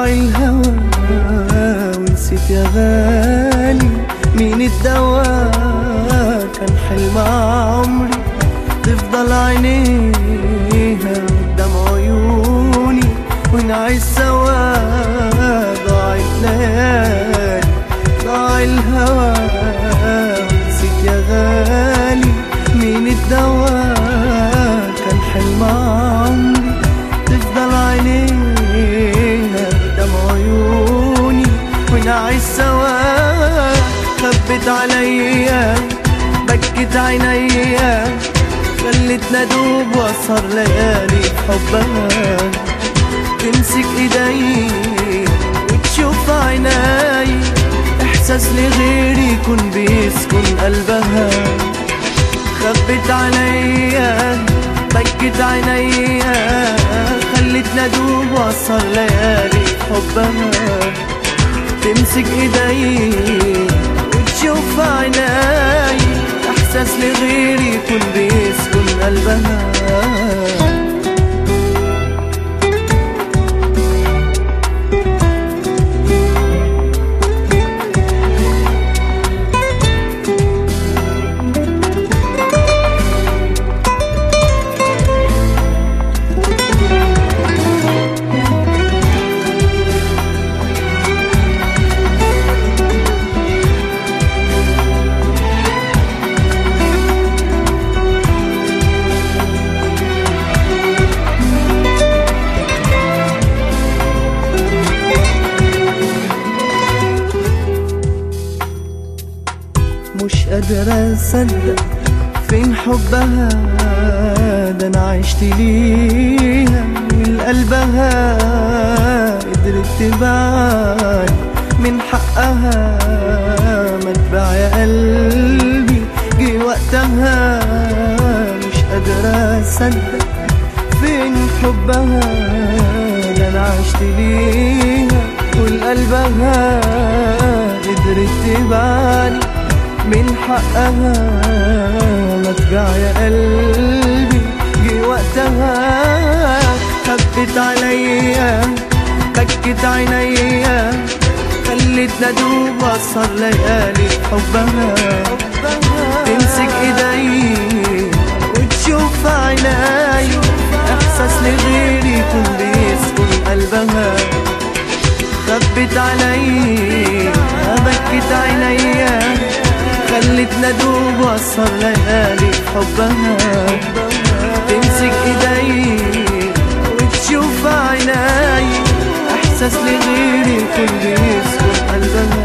ضاع الهوى ونسيت يا غالي مين الدواء كان حلم عمري تفضل عينيها قدام عيوني ونعيش سوا ضاعت ليالي ضاع الهوى نسيت يا غالي مين الدواء كان حلم عمري تفضل عينيها قدام عيوني ونعيش سوا خبت عليا بكت عينيا خلتنا دوب واسهر ليالي في حبها تمسك ايدي وتشوف عيني احساس لغيري يكون بيسكن قلبها خبت عليا بكت عينيا خلتنا دوب واسهر ليالي في حبها تمسك ايدي وتشوف عيني احساس لغيري يكون بيسكن قلبها مش قادر اصدق فين حبها ده انا عشت ليها من قلبها قدرت تبعني من حقها ما تباع يا قلبي جه وقتها مش قادر اصدق فين حبها ده انا عشت ليها والقلبها قدرت تبعني من حقها ما تباع يا قلبي جه وقتها خبت عليا بكت عينيا خلتنا دوب واسهر ليالي في حبها تمسك ايدي وتشوف عيني احساس لغيري يكون بيسكن قلبها خبت علي بكت عينيا خلتنا دوب واسهر ليالي في حبها تمسك ايدي وتشوف عيني احساس لغيري يكون بيسكن قلبها